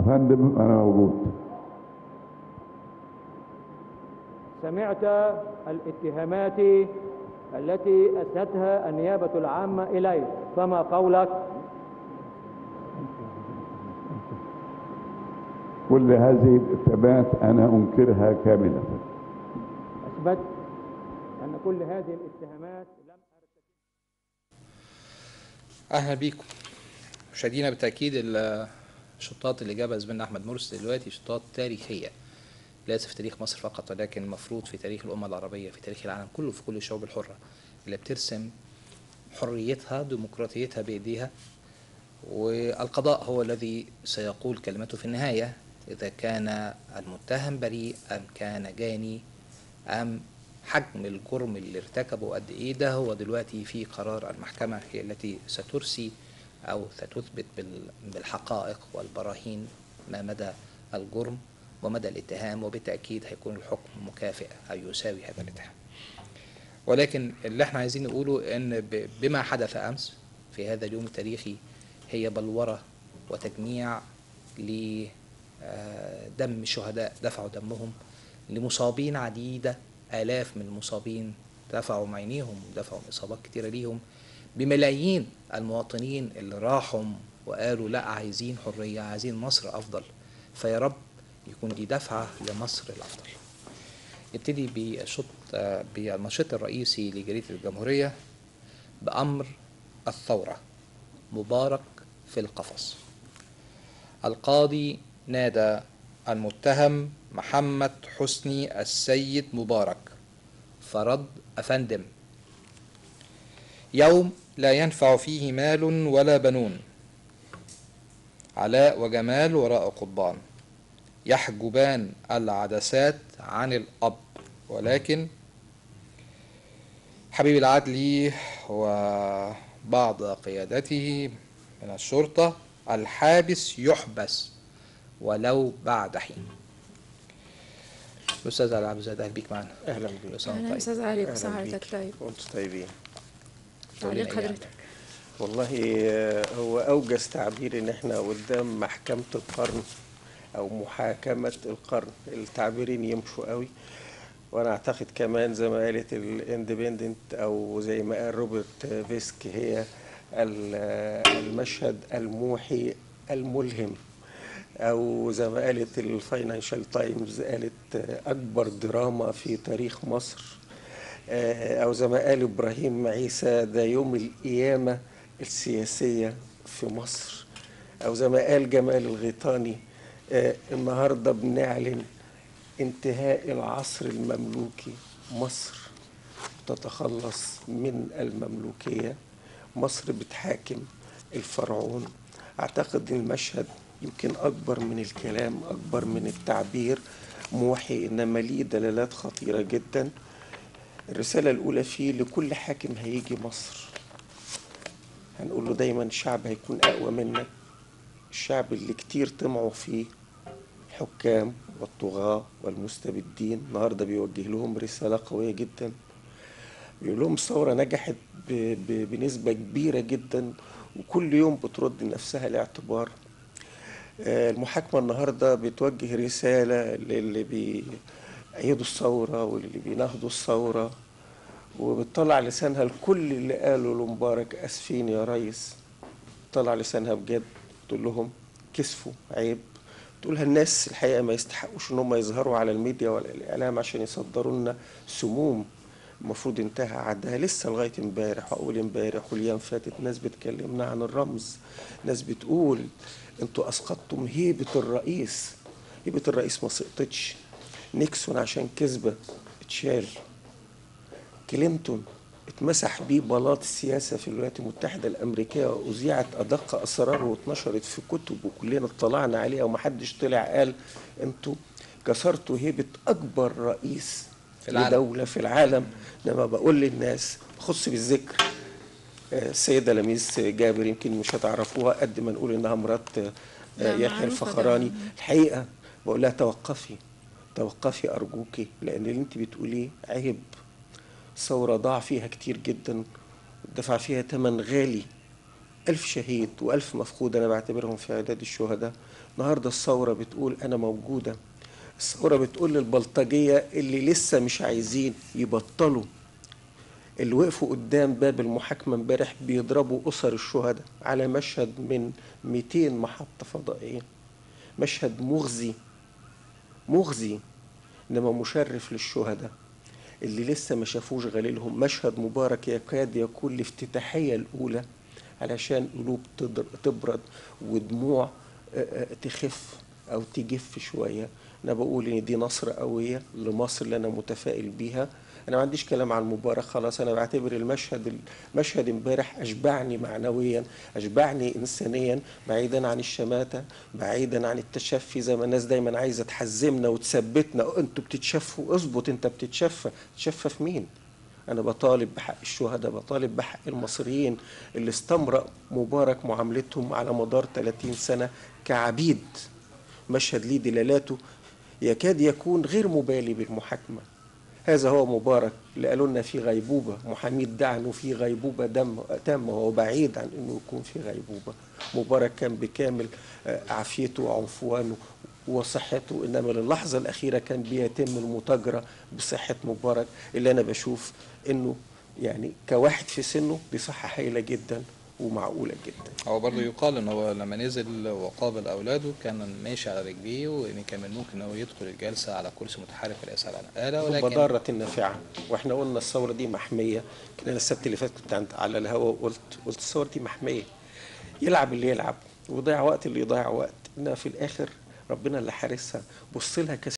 فندم انا موجود سمعت الاتهامات التي أسندتها النيابة العامة إليك فما قولك كل هذه الاتهامات انا انكرها كامله أثبت أن كل هذه الاتهامات لم اهلا بيكم مشاهدينا بالتاكيد الشطات اللي جابها زميلنا احمد مرسي دلوقتي شطات تاريخيه ليس في تاريخ مصر فقط ولكن المفروض في تاريخ الامه العربيه في تاريخ العالم كله في كل الشعوب الحره اللي بترسم حريتها ديمقراطيتها بايديها والقضاء هو الذي سيقول كلمته في النهايه اذا كان المتهم بريء ام كان جاني ام حجم الجرم اللي ارتكبه قد ايه ده هو دلوقتي في قرار المحكمه هي التي سترسي او ستثبت بال- بالحقائق والبراهين ما مدى الجرم ومدى الاتهام وبالتاكيد هيكون الحكم مكافئ او يساوي هذا الاتهام. ولكن اللي احنا عايزين نقوله ان ب- بما حدث امس في هذا اليوم التاريخي هي بلوره وتجميع لدم شهداء دفعوا دمهم لمصابين عديده الاف من المصابين دفعوا عينيهم دفعوا اصابات كتيره ليهم بملايين المواطنين اللي راحوا وقالوا لا عايزين حريه عايزين مصر افضل فيا رب يكون دي دفعه لمصر الافضل. نبتدي بالشط آه، بالنشاط الرئيسي لجريده الجمهوريه بامر الثوره مبارك في القفص. القاضي نادى المتهم محمد حسني السيد مبارك فرد افندم يوم لا ينفع فيه مال ولا بنون علاء وجمال وراء قضبان يحجبان العدسات عن الأب ولكن حبيب العدلي وبعض قيادته من الشرطة الحابس يحبس ولو بعد حين الأستاذ علي عبد الزاهد أهلا بيك معنا اهلا بيك كل سنة وأنت اهلا طيب. استاذ علي أهلاً كل سنه بيك. وحضرتك طيب وانتم طيبين تعليق قولي لنا إيه حضرتك والله آه، هو اوجز تعبير ان احنا قدام محكمة القرن او محاكمة القرن التعبيرين يمشوا قوي وانا اعتقد كمان زي ما قالت الاندبندنت او زي ما قال روبرت فيسك هي ال- المشهد الموحي الملهم او زي ما قالت الفاينانشال تايمز قالت اكبر دراما في تاريخ مصر آه، او زي ما قال ابراهيم عيسى ده يوم القيامه السياسيه في مصر او زي ما قال جمال الغيطاني آه، النهارده بنعلن انتهاء العصر المملوكي مصر تتخلص من المملوكيه مصر بتحاكم الفرعون اعتقد ان المشهد يمكن اكبر من الكلام اكبر من التعبير موحي انما ليه دلالات خطيره جدا الرساله الاولى فيه لكل حاكم هيجي مصر هنقول له دايما الشعب هيكون اقوى منك الشعب اللي كتير طمعوا فيه الحكام والطغاة والمستبدين النهارده بيوجه لهم رسالة قوية جدا بيقول لهم الثورة نجحت ب- ب- بنسبة كبيرة جدا وكل يوم بترد نفسها الاعتبار آه، المحاكمة النهاردة بتوجه رسالة للي بيأيدوا الثورة واللي بيناهضوا الثورة وبتطلع لسانها لكل اللي قالوا لمبارك أسفين يا ريس طلع لسانها بجد تقول لهم كسفوا عيب تقولها الناس الحقيقة ما يستحقوش ان هم يظهروا على الميديا ولا الإعلام عشان يصدروا لنا سموم المفروض انتهى عدها لسه لغاية امبارح وأول امبارح والأيام فاتت ناس بتكلمنا عن الرمز ناس بتقول انتوا أسقطتم هيبة الرئيس هيبة الرئيس ما سقطتش نيكسون عشان كذبة اتشال كلينتون اتمسح بيه بلاط السياسة في الولايات المتحدة الأمريكية وأذيعت أدق أسراره واتنشرت في كتب وكلنا اطلعنا عليها ومحدش طلع قال انتوا كسرتوا هيبة أكبر رئيس في العالم. لدولة في العالم لما بقول للناس خص بالذكر آه، السيدة لميس جابر يمكن مش هتعرفوها قد ما نقول إنها مرات آه، لا، يحيى معروفة الفخراني طبعاً. الحقيقة بقول لها توقفي توقفي أرجوكي لأن اللي أنت بتقوليه عيب ثورة ضاع فيها كتير جدا دفع فيها تمن غالي ألف شهيد وألف مفقود أنا بعتبرهم في عداد الشهداء النهاردة الثورة بتقول أنا موجودة الثورة بتقول للبلطجية اللي لسه مش عايزين يبطلوا اللي وقفوا قدام باب المحاكمة امبارح بيضربوا أسر الشهداء على مشهد من 200 محطة فضائية مشهد مغزي مغزي إنما مشرف للشهداء اللي لسه ما شافوش غليلهم مشهد مبارك يكاد يكون الافتتاحية الأولى علشان قلوب تضر- تبرد ودموع آه، آه، تخف أو تجف شوية أنا بقول إن دي نصر قوية لمصر اللي أنا متفائل بيها أنا ما عنديش كلام عن مبارك خلاص أنا بعتبر المشهد المشهد امبارح أشبعني معنويا أشبعني إنسانيا بعيدا عن الشماتة بعيدا عن التشفي زي ما الناس دايما عايزة تحزمنا وتثبتنا أنتوا بتتشفوا اظبط أنت بتتشفى تشفى في مين؟ أنا بطالب بحق الشهداء بطالب بحق المصريين اللي استمرأ مبارك معاملتهم على مدار 30 سنة كعبيد مشهد ليه دلالاته يكاد يكون غير مبالي بالمحاكمة هذا هو مبارك اللي قالوا لنا في غيبوبة محامي ادعى انه في غيبوبة دم تامة وهو بعيد عن انه يكون في غيبوبة مبارك كان بكامل آه، عافيته وعنفوانه وصحته انما للحظة الأخيرة كان بيتم المتاجرة بصحة مبارك اللي أنا بشوف انه يعني كواحد في سنه دي صحة هايلة جدا ومعقولة جدا هو برضه يقال ان هو لما نزل وقابل اولاده كان ماشي على رجليه وان كان من ممكن ان هو يدخل الجلسه على كرسي متحرك وليس على آلة ولكن بضارة نافعة واحنا قلنا الثورة دي محمية كان انا السبت اللي فات كنت عند على الهوا وقلت قلت الثورة دي محمية يلعب اللي يلعب ويضيع وقت اللي يضيع وقت انها في الاخر ربنا اللي حارسها بص لها